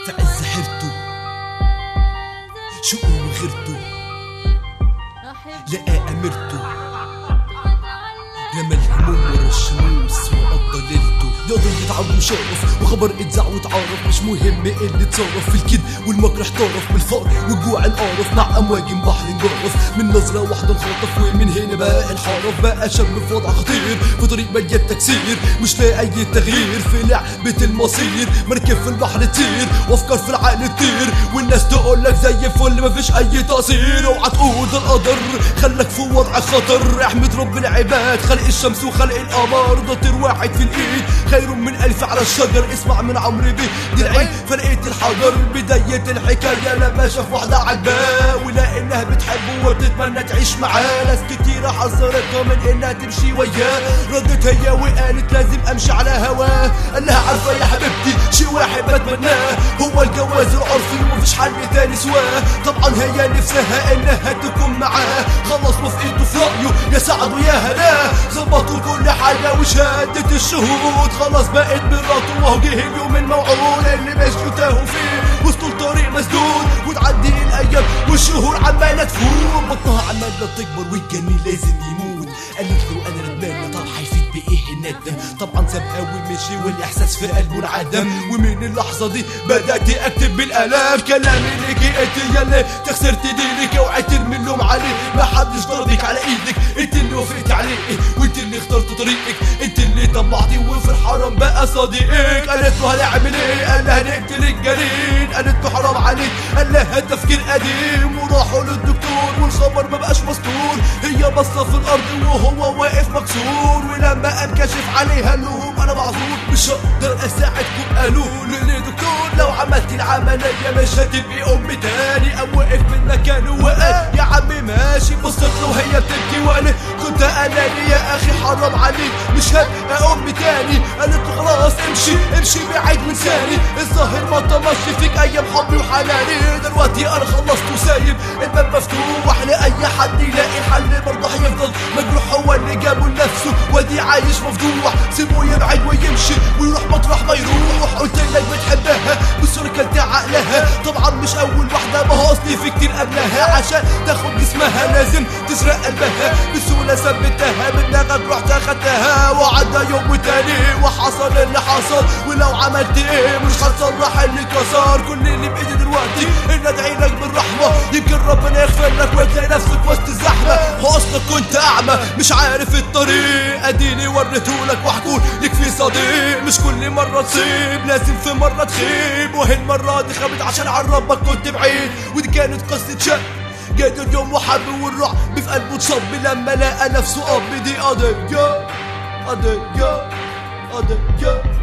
في عز حيرته شوقه وغيرته لقى أميرته رمى الهموم ورا الشموس وقضى ليلته يقدر يتعب وشرف وخبر اتذاع واتعرف مش مهم اللي اتصرف في الكذب والمكر احترف من الفقر والجوع انقرف مع امواج بحر انجرف من نظره واحده انخطف ومن هنا بقى انحرف بقى شاب في وضع خطير في طريق مليان تكسير مش لاقي اي تغيير في لعبه المصير مركب في البحر تطير وافكار في العقل تطير والناس تقول لك زي الفل مفيش اي تقصير اوعى تقول ده القدر خلك في وضع خطر احمد رب العباد خلق الشمس وخلق القمر ده طير واحد في الايد خير من الف على الشجر اسمع من عمرو بيه دي العين فلقيت الحجر بداية الحكاية لما شاف واحدة عجباه ولقى انها بتحبه وبتتمنى تعيش معاه ناس كتيرة حذرتها من انها تمشي وياه ردت هي وقالت لازم امشي على هواه قال لها عارفة يا حبيبتي شي واحد بتمناه هو الجواز العرفي ومفيش حل تاني سواه طبعا هي نفسها انها تكون معاه خلص وافقته في رأيه يا سعد ويا هناه ظبطوا كل حاجة وشهادة الشهود خلاص بقت مراته وهو جه اليوم الموعود اللي مشوا تاهوا فيه وسط الطريق مسدود وتعدي الايام والشهور عمالة تفوت بطنها عمالة تكبر والجنين لازم يموت قالت له انا ندمان طب هيفيد بايه الندم طبعا سابها ومشي والاحساس في قلبه انعدم ومن اللحظة دي بدأت اكتب بالالام كلامي اللي جئت يلي تخسرت دينك اوعي ترمي اللوم عليه ما حدش ضربك على ايدك انت اللي وافقت عليه وانت اللي اخترت طريقك انت اللي طبعتي وفي الحرام بقى صديقك قالت له هنعمل ايه قال لها نقتل الجنين قالت له حرام عليك قال لها تفكير قديم وراحوا للدكتور والخبر ما بقاش مستور هي بصة في الارض وهو واقف مكسور ولما قام كشف عليها قال لهم انا معذور مش هقدر اساعدكم قالوا له ليه دكتور لو عملت العملية مش هتبقي ام تاني قام وقف من مكانه وقال يا عمي ماشي بصت له وهي بتبكي وقالت كنت اناني يا اخي حرام عليك مش هبقى ام تاني قالت له خلاص امشي امشي بعيد وانساني الظاهر ما طمش فيك ايام حبي وحناني دلوقتي انا خلصت وسايب الباب مفتوح لاي حد يلاقي الحل برضه هيفضل مجروح هو اللي جابه لنفسه ودي عايش مفضوح سيبه يبعد ويمشي ويروح مطرح ما يروح قلت لك بتحبها بصورة كلت عقلها طبعا مش اول واحدة ما هو اصلي في كتير قبلها عشان تاخد جسمها لازم تسرق قلبها بسهولة ثبتها من دماغك رحت اخدتها وعدى يوم وتاني وحصل اللي حصل ولو عملت ايه مش هتصلح اللي اتكسر كل اللي بايدي دلوقتي ان ادعي لك بالرحمة يمكن ربنا يغفر لك وتلاقي نفسك وسط الزحمة هو اصلك كنت اعمى مش عارف الطريق اديني وريتهولك وهكون ليك في صديق مش كل مرة تصيب لازم في مرة تخيب وهي المرة دي خابت عشان عن ربك كنت بعيد ودي كانت قصة شك جاد اليوم وحب والرعب في قلبه تصب لما لقى نفسه اب دي قضية قضية قضية